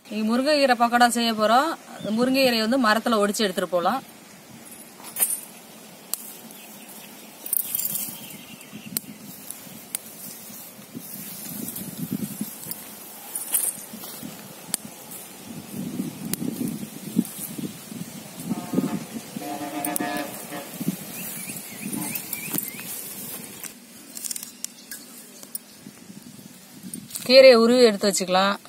இன்னைக்கு முருங்கைக்கீரை பக்கோடா செய்ய போறோம் முருங்கைக்கீரை வந்து மரத்துல ஒடிச்சு எடுத்துட்டு போலாம் கீரையை உருவி எடுத்து வச்சுக்கலாம்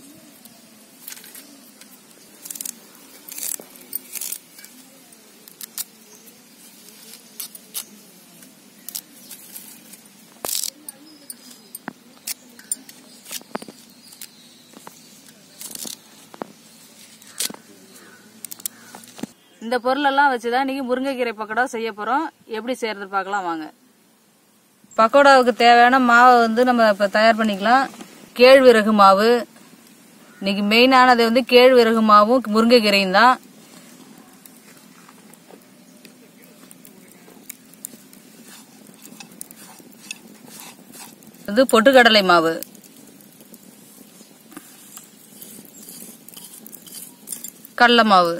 இந்த பொருளெல்லாம் வச்சுதான் இன்னைக்கு முருங்கைக்கீரை பக்கோடா செய்ய போறோம் எப்படி செய்யறது பார்க்கலாம் வாங்க பக்கோடாவுக்கு தேவையான மாவை வந்து நம்ம இப்ப தயார் பண்ணிக்கலாம் கேழ்விறகு மாவு இன்னைக்கு மெயினானது வந்து கேழ்விறகு மாவும் முருங்கைக்கீரையும் தான் இது பொட்டுக்கடலை மாவு கடலை மாவு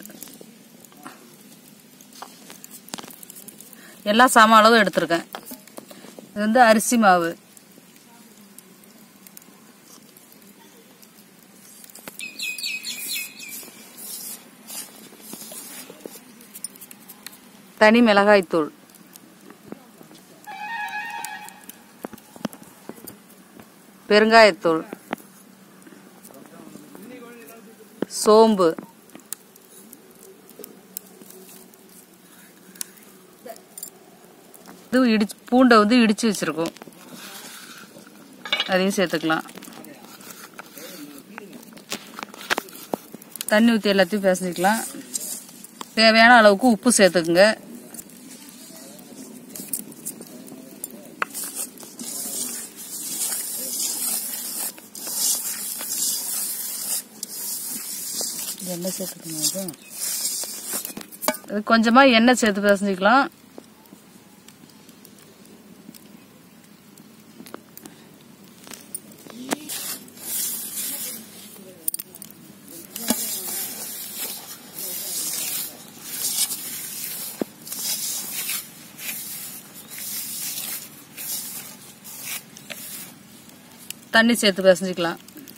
எல்லாம் சம அளவு எடுத்திருக்கேன் இது வந்து அரிசி மாவு தனி மிளகாய் தூள் பெருங்காயத்தூள் சோம்பு இது இடிச்சு பூண்டை வந்து இடிச்சு வச்சிருக்கோம் அதையும் சேர்த்துக்கலாம் தண்ணி ஊற்றி எல்லாத்தையும் பேசிக்கலாம் தேவையான அளவுக்கு உப்பு சேர்த்துக்குங்க எண்ணெய் சேர்த்துக்கணும் அது கொஞ்சமாக எண்ணெய் சேர்த்து பேசிக்கலாம் தண்ணி சேர்த்து பிசைஞ்சிக்கலாம்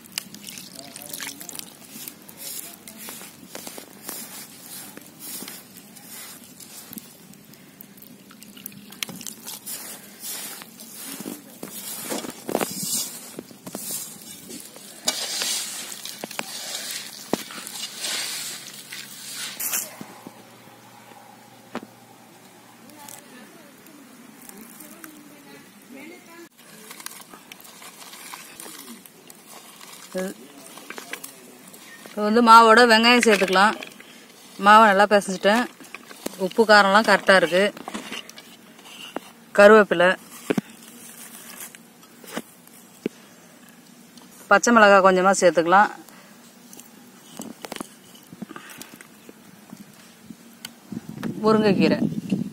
இப்போ வந்து மாவோட வெங்காயம் சேர்த்துக்கலாம் மாவை நல்லா பிசைஞ்சிட்டேன் உப்பு காரம்லாம் கரெக்டாக இருக்கு கருவேப்பிலை பச்சை மிளகாய் கொஞ்சமாக சேர்த்துக்கலாம் முருங்கைக்கீரை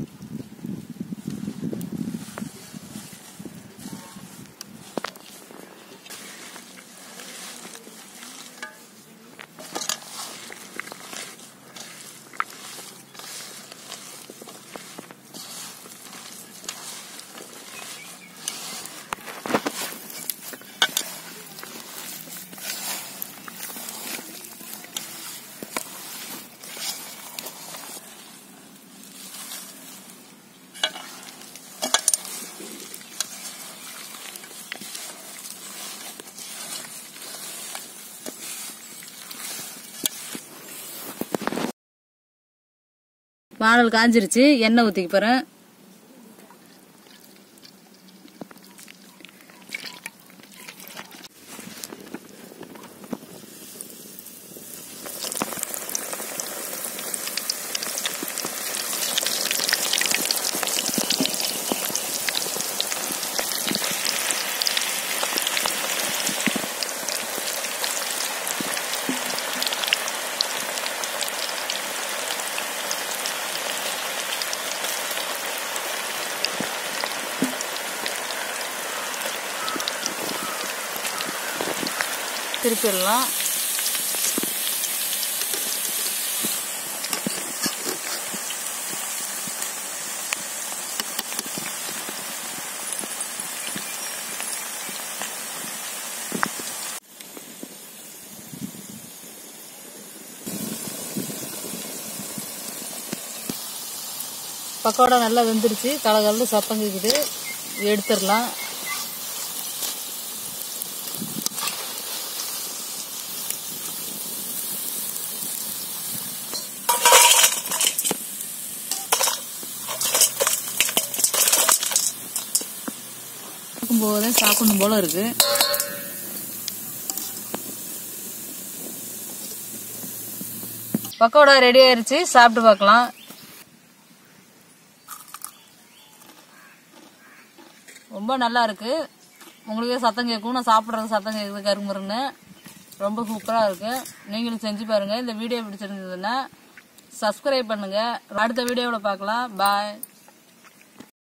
வானல் காஞ்சிருச்சு எண்ணெய் ஊற்றிக்க போகிறேன் திருப்பிடலாம் பக்கோடா நல்லா வெந்துருச்சு கலகலன்னு சத்தம் கேக்குது எடுத்துடலாம் போதே சாப்பிடணும் போல இருக்கு பக்கோடா ரெடி ஆயிருச்சு சாப்பிட்டு பார்க்கலாம் ரொம்ப நல்லா இருக்கு உங்களுக்கே சத்தம் கேட்கும் நான் சாப்பிட்றது சத்தம் கேட்குது கருமுருன்னு ரொம்ப சூப்பராக இருக்கு நீங்களும் செஞ்சு பாருங்க இந்த வீடியோ பிடிச்சிருந்ததுன்னா சப்ஸ்கிரைப் பண்ணுங்க அடுத்த வீடியோவில் பார்க்கலாம் பாய்